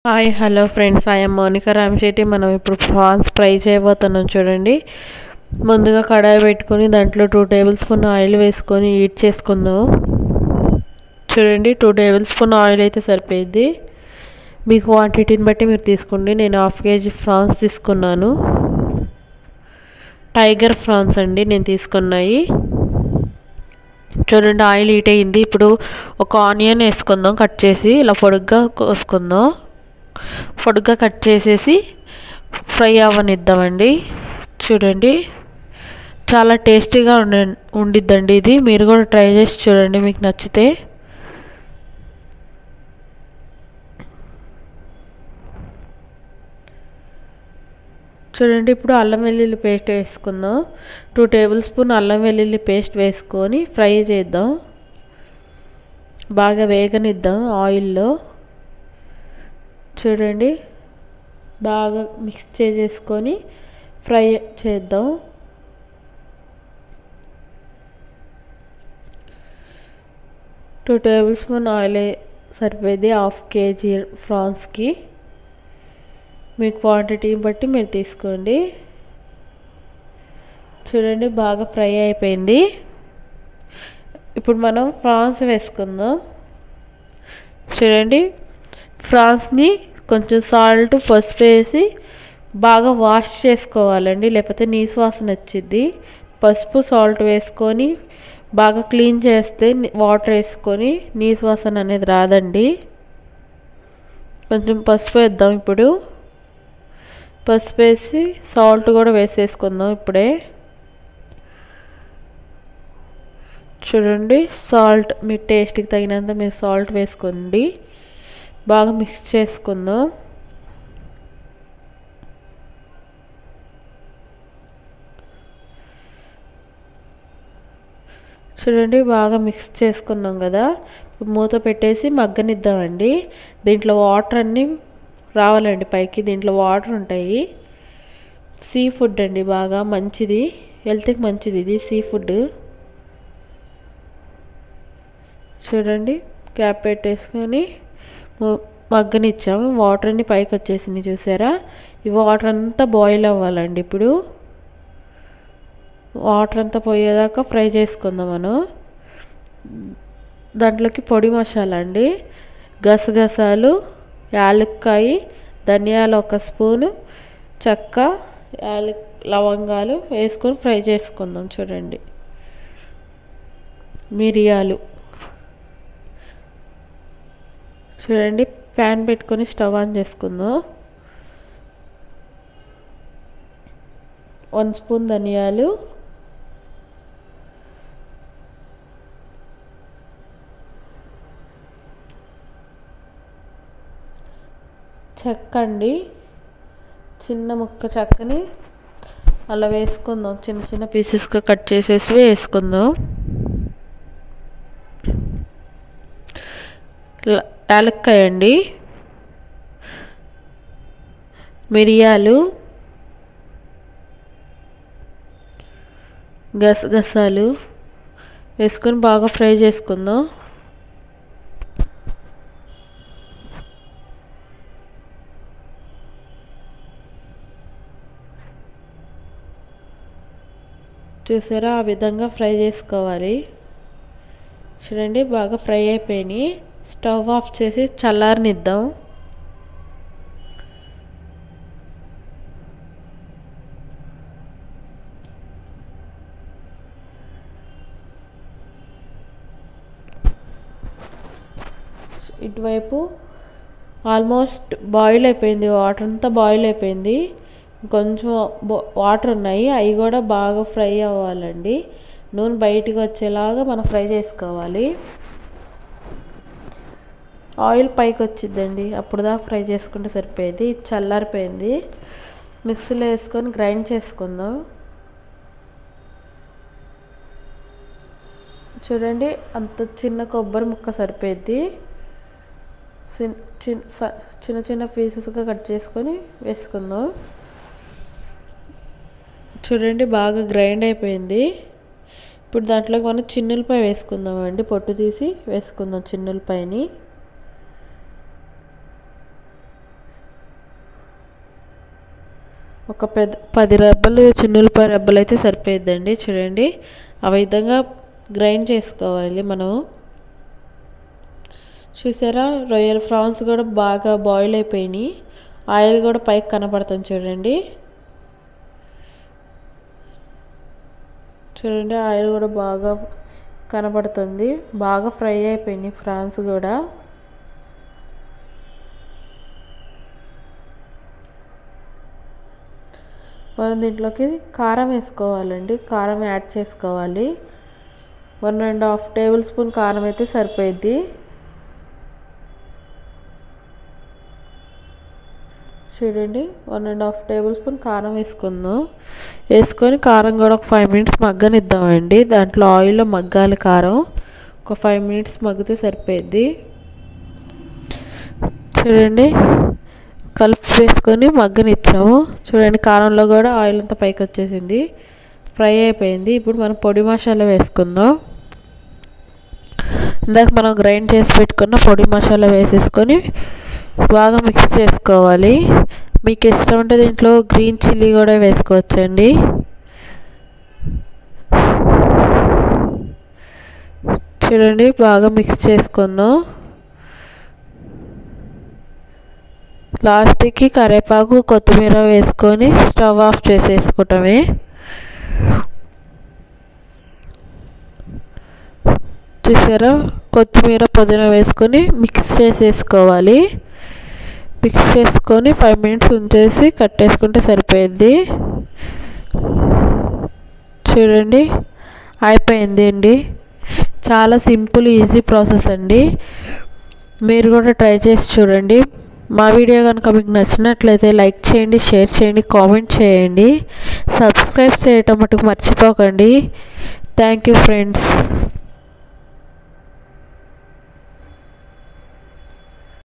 hi hello friends I'm Monika Ramashetti మనం ఇప్పుడు prawns fry చేయబోతున్నాం చూడండి ముందుగా కడాయి పెట్టుకొని దాంట్లో టూ టేబుల్ స్పూన్ ఆయిల్ వేసుకొని హీట్ చేసుకుందాం చూడండి టూ టేబుల్ స్పూన్ ఆయిల్ అయితే సరిపోయింది మీ క్వాంటిటీని బట్టి మీరు తీసుకోండి నేను హాఫ్ కేజీ ఫ్రాన్స్ తీసుకున్నాను టైగర్ ఫ్రాన్స్ అండి నేను తీసుకున్నాయి చూడండి ఆయిల్ హీట్ అయింది ఇప్పుడు ఒక ఆనియన్ వేసుకుందాం కట్ చేసి ఇలా పొడుగ్గా కోసుకుందాం పొడుగ్గా కట్ చేసేసి ఫ్రై అవ్వనిద్దామండి చూడండి చాలా టేస్టీగా ఉండ ఉండిద్దండి ఇది మీరు కూడా ట్రై చేసి చూడండి మీకు నచ్చితే చూడండి ఇప్పుడు అల్లం వెల్లుల్లి పేస్ట్ వేసుకుందాం టూ టేబుల్ స్పూన్ అల్లం వెల్లుల్లి పేస్ట్ వేసుకొని ఫ్రై చేద్దాం బాగా వేగనిద్దాం ఆయిల్లో చూడండి బాగా మిక్స్ చేసేసుకొని ఫ్రై చేద్దాం టూ టేబుల్ స్పూన్ ఆయిల్ సరిపోయింది హాఫ్ కేజీ ఫ్రాన్స్కి మీ క్వాంటిటీని బట్టి మీరు తీసుకోండి చూడండి బాగా ఫ్రై అయిపోయింది ఇప్పుడు మనం ఫ్రాన్స్ వేసుకుందాం చూడండి ఫ్రాన్స్ని కొంచెం సాల్ట్ పసుపు వేసి బాగా వాష్ చేసుకోవాలండి లేకపోతే నీసు వాసన వచ్చింది పసుపు సాల్ట్ వేసుకొని బాగా క్లీన్ చేస్తే వాటర్ వేసుకొని నీసు వాసన అనేది రాదండి కొంచెం పసుపు వేద్దాం ఇప్పుడు పసుపు వేసి సాల్ట్ కూడా వేసేసుకుందాం ఇప్పుడే చూడండి సాల్ట్ మీ టేస్ట్కి తగినంత మీరు సాల్ట్ వేసుకోండి బాగా మిక్స్ చేసుకుందాం చూడండి బాగా మిక్స్ చేసుకున్నాం కదా మూత పెట్టేసి మగ్గనిద్దామండి దీంట్లో వాటర్ అన్నీ రావాలండి పైకి దీంట్లో వాటర్ ఉంటాయి సీ ఫుడ్ అండి బాగా మంచిది హెల్త్కి మంచిది ఇది సీ ఫుడ్ చూడండి క్యాప్ పెట్టేసుకొని మగ్గనిచ్చాము వాటర్ అన్ని పైకి వచ్చేసింది చూసారా ఈ వాటర్ అంతా బాయిల్ అవ్వాలండి ఇప్పుడు వాటర్ అంతా పోయేదాకా ఫ్రై చేసుకుందాం మనం దాంట్లోకి పొడి మసాలా అండి గసగసాలు యాలక్కాయ ధనియాలు ఒక స్పూను చెక్క యాలక్ లవంగాలు వేసుకొని ఫ్రై చేసుకుందాం చూడండి మిరియాలు చూడండి ప్యాన్ పెట్టుకొని స్టవ్ ఆన్ చేసుకుందాం వన్ స్పూన్ ధనియాలు చెక్క అండి చిన్న ముక్క చెక్కని అలా వేసుకుందాం చిన్న చిన్న పీసెస్గా కట్ చేసేసి వేసుకుందాం యాలక్కాయ అండి మిరియాలు గసగసాలు వేసుకొని బాగా ఫ్రై చేసుకుందాం చూసారా ఆ విధంగా ఫ్రై చేసుకోవాలి చూడండి బాగా ఫ్రై అయిపోయినాయి స్టవ్ ఆఫ్ చేసి చల్లారనిద్దాం ఇటువైపు ఆల్మోస్ట్ బాయిల్ అయిపోయింది వాటర్ అంతా బాయిల్ అయిపోయింది కొంచెం వాటర్ ఉన్నాయి అవి కూడా బాగా ఫ్రై అవ్వాలండి నూనె బయటికి వచ్చేలాగా మనం ఫ్రై చేసుకోవాలి ఆయిల్ పైకి వచ్చిందండి అప్పుడు దాకా ఫ్రై చేసుకుంటే సరిపోయేది చల్లారిపోయింది మిక్సీలో వేసుకొని గ్రైండ్ చేసుకుందాం చూడండి అంత చిన్న కొబ్బరి ముక్క సరిపోద్ది చిన్న చిన్న పీసెస్గా కట్ చేసుకొని వేసుకుందాం చూడండి బాగా గ్రైండ్ అయిపోయింది ఇప్పుడు దాంట్లోకి మనం చిన్నులపై వేసుకుందాం అండి పొట్టు తీసి వేసుకుందాం చిన్నులపైని ఒక పెద్ద పది రెబ్బలు చిన్నులపాయ రెబ్బలు అయితే సరిపోయిద్దండి చూడండి ఆ విధంగా గ్రైండ్ చేసుకోవాలి మనం చూసారా రొయ్యల ఫ్రాన్స్ కూడా బాగా బాయిల్ అయిపోయినాయి ఆయిల్ కూడా పైకి కనపడుతుంది చూడండి చూడండి ఆయిల్ కూడా బాగా కనపడుతుంది బాగా ఫ్రై అయిపోయినాయి ఫ్రాన్స్ కూడా మనం దీంట్లోకి కారం వేసుకోవాలండి కారం యాడ్ చేసుకోవాలి one and half tablespoon కారం అయితే సరిపోయిద్ది చూడండి one and half tablespoon కారం వేసుకుందాం వేసుకొని కారం కూడా ఒక ఫైవ్ మినిట్స్ మగ్గనిద్దామండి దాంట్లో ఆయిల్లో మగ్గాలి కారం ఒక ఫైవ్ మినిట్స్ మగ్గితే సరిపోయిద్ది చూడండి కలిపి వేసుకొని మగ్గనిచ్చాము చూడండి కారంలో కూడా ఆయిల్ అంతా పైకి వచ్చేసింది ఫ్రై అయిపోయింది ఇప్పుడు మనం పొడి మసాలా వేసుకుందాం ఇందాక మనం గ్రైండ్ చేసి పెట్టుకున్న పొడి మసాలా వేసేసుకొని బాగా మిక్స్ చేసుకోవాలి మీకు ఇష్టం ఉంటే దీంట్లో గ్రీన్ చిల్లీ కూడా వేసుకోవచ్చండి చూడండి బాగా మిక్స్ చేసుకుందాం లాస్ట్కి కరివేపాకు కొత్తిమీర వేసుకొని స్టవ్ ఆఫ్ చేసేసుకోవటమే చూసారా కొత్తిమీర పుదీనా వేసుకొని మిక్స్ చేసేసుకోవాలి మిక్స్ చేసుకొని ఫైవ్ మినిట్స్ ఉంచేసి కట్టేసుకుంటే సరిపోయింది చూడండి అయిపోయింది అండి చాలా సింపుల్ ఈజీ ప్రాసెస్ అండి మీరు కూడా ట్రై చేసి చూడండి మా వీడియో కనుక మీకు నచ్చినట్లయితే లైక్ చేయండి షేర్ చేయండి కామెంట్ చేయండి సబ్స్క్రైబ్ చేయటం మటుకు మర్చిపోకండి థ్యాంక్ యూ ఫ్రెండ్స్